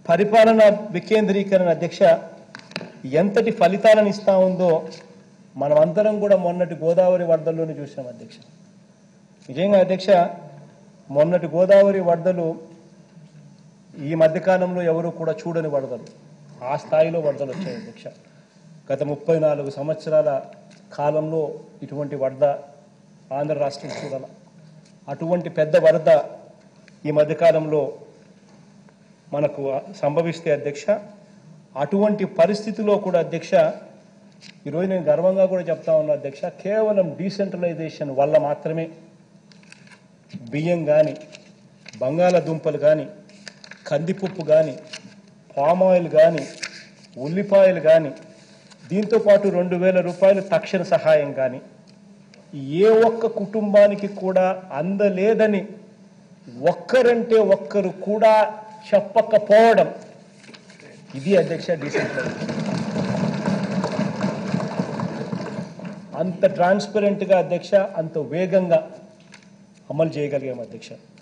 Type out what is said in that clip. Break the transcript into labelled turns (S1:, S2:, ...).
S1: పరిపాలన వికేంద్రీకరణ అధ్యక్ష ఎంతటి ఫలితాలను ఇస్తా ఉందో మనమందరం కూడా మొన్నటి గోదావరి వరదల్లోనే చూసాం అధ్యక్ష నిజంగా అధ్యక్ష మొన్నటి గోదావరి వరదలు ఈ మధ్యకాలంలో ఎవరు కూడా చూడని వరదలు ఆ స్థాయిలో వరదలు వచ్చాయి అధ్యక్ష గత ముప్పై నాలుగు సంవత్సరాల కాలంలో ఇటువంటి వరద ఆంధ్ర రాష్ట్రం చూడాల అటువంటి పెద్ద వరద ఈ మధ్యకాలంలో మనకు సంభవిస్తే అధ్యక్ష అటువంటి పరిస్థితిలో కూడా అధ్యక్ష ఈరోజు నేను గర్వంగా కూడా చెప్తా ఉన్నా అధ్యక్ష కేవలం డీసెంట్రలైజేషన్ వల్ల మాత్రమే బియ్యం కానీ బంగాళదుంపలు కానీ కందిపప్పు కానీ పామ్ ఆయిల్ కానీ ఉల్లిపాయలు కానీ దీంతో పాటు రెండు వేల రూపాయలు తక్షణ సహాయం కానీ ఏ ఒక్క కుటుంబానికి కూడా అందలేదని ఒక్కరంటే ఒక్కరు కూడా చెప్పకపోవడం ఇది అధ్యక్ష డీసెంట్రలైజేషన్ అంత ట్రాన్స్పరెంట్గా అధ్యక్ష అంత వేగంగా అమలు చేయగలిగాం అధ్యక్ష